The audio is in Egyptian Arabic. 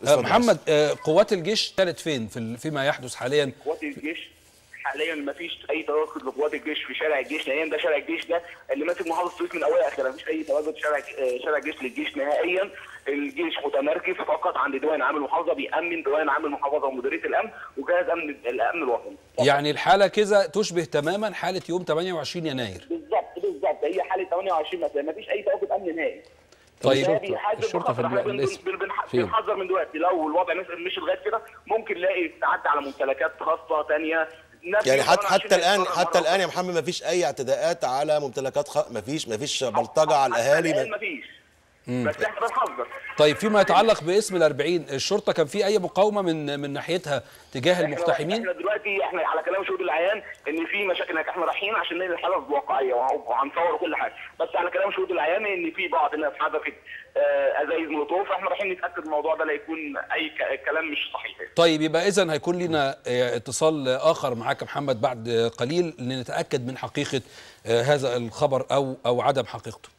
اتفضل. محمد آه، قوات الجيش كانت فين في ال- فيما يحدث حاليا قوات الجيش حاليا ما فيش اي تواجد لقوات الجيش في شارع الجيش لان ده شارع الجيش ده اللي ماسك محافظه السويس من اولها لاخرها ما فيش اي تواجد في شارع آه، شارع الجيش للجيش نهائيا الجيش متمركز فقط عند ديوان عام المحافظه بيامن ديوان عام المحافظه ومديريه الامن وجهاز امن الامن الوطني يعني الحاله كده تشبه تماما حاله يوم 28 يناير بالظبط بالظبط هي حاله 28 مثلا ما فيش اي تواجد امن نهائي طيب ده الشرطة- بيحذر الشرطة في بخطر. احنا بن- الاسم. بن- بن- فين؟ بنحذر من دلوقتي لو الوضع مش مش لغايه كده ممكن نلاقي تعدي على ممتلكات خاصه ثانيه يعني حتى حتى الان حتى الان يا محمد ما فيش اي اعتداءات على ممتلكات خ... ما فيش ما فيش بلطجه على الاهالي ما فيش بس احنا بنحذر طيب فيما يتعلق باسم الأربعين الشرطه كان في اي مقاومه من من ناحيتها تجاه احنا المقتحمين احنا دلوقتي احنا على كلام شهود العيان ان في مشاكل هناك احنا رايحين عشان ننقل الحاله الواقعيه وه- وهنصور كل حاجه بس على كلام شهود العيان ان في بعض الناس حذفت آه، ازايز مولوتوف احنا رايحين نتاكد من الموضوع ده لا يكون اي ك- كلام مش صحيح طيب يبقى اذا هيكون لنا آه، اتصال اخر معاك يا محمد بعد قليل لنتاكد من حقيقه آه، هذا الخبر او او عدم حقيقته